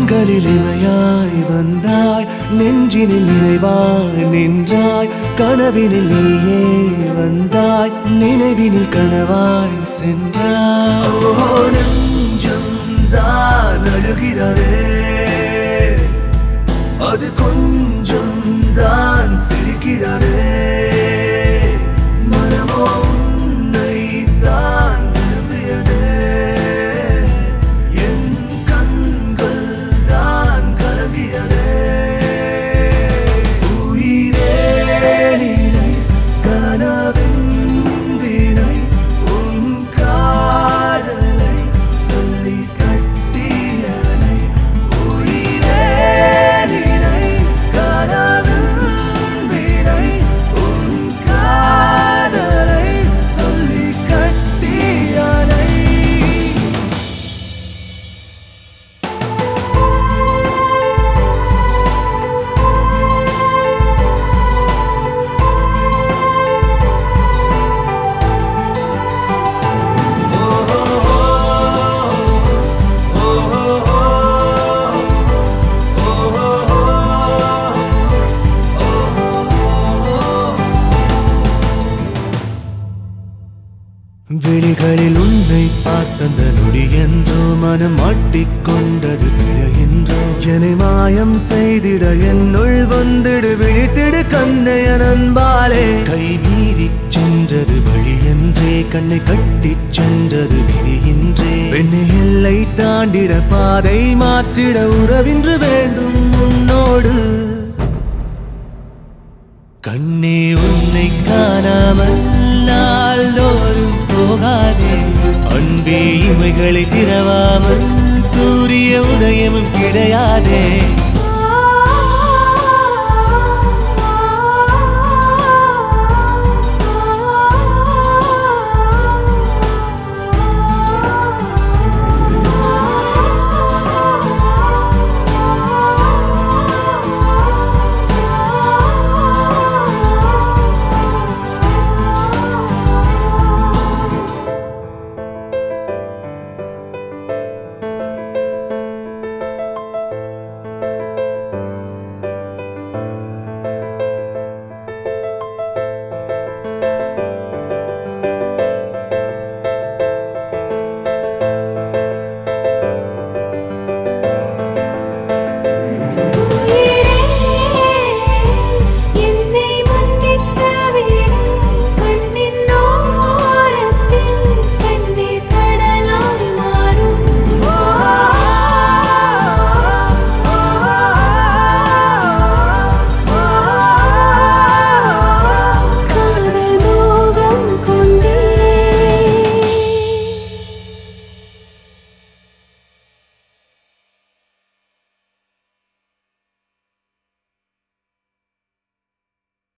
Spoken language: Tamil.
கண்களில் இமையாய் வந்தாய் நெஞ்சினில் நினைவாய் நின்றாய் கனவினில் நீயே வந்தாய் நினைவினில் கனவாய் சென்றாய் ஓ நெஞ்சம் தான் அழுகிறதே அது கொஞ்சம் தான் சிரிக்கிறதே மனமோ உன்னை தான் விரும்பியதே என் கண்கள் தான் கலங்கியதே உயிரே நினை கனவின் வினை உன் காதலை சொல்லி கட்டியனை உயிரே நினை கனவின் வினை உன் காதலை சொல்லி கட்டியனை விழிகளில் உன்னை பார்த்தந்த நொடி என்றோ மனம் மாட்டிக்கொண்டது பிழை என்றோ என்னை மாயம் செய்திட என்னுள் வந்துடு விழித்திடு கண்ணைய நண்பாலே கை மீறி சென்றது வழி என்றே கண்ணை கட்டிச் சென்றது விரியின்றே பெண்ணை எல்லை தாண்டிட பாதை மாற்றிட உறவின்று வேண்டும் உன்னோடு கண்ணே உன்னை காணாமல் நாள்தோறும் போகாதே அன்பே இமைகளை திறவாமல் சூரிய உதயமும் கிடையாதே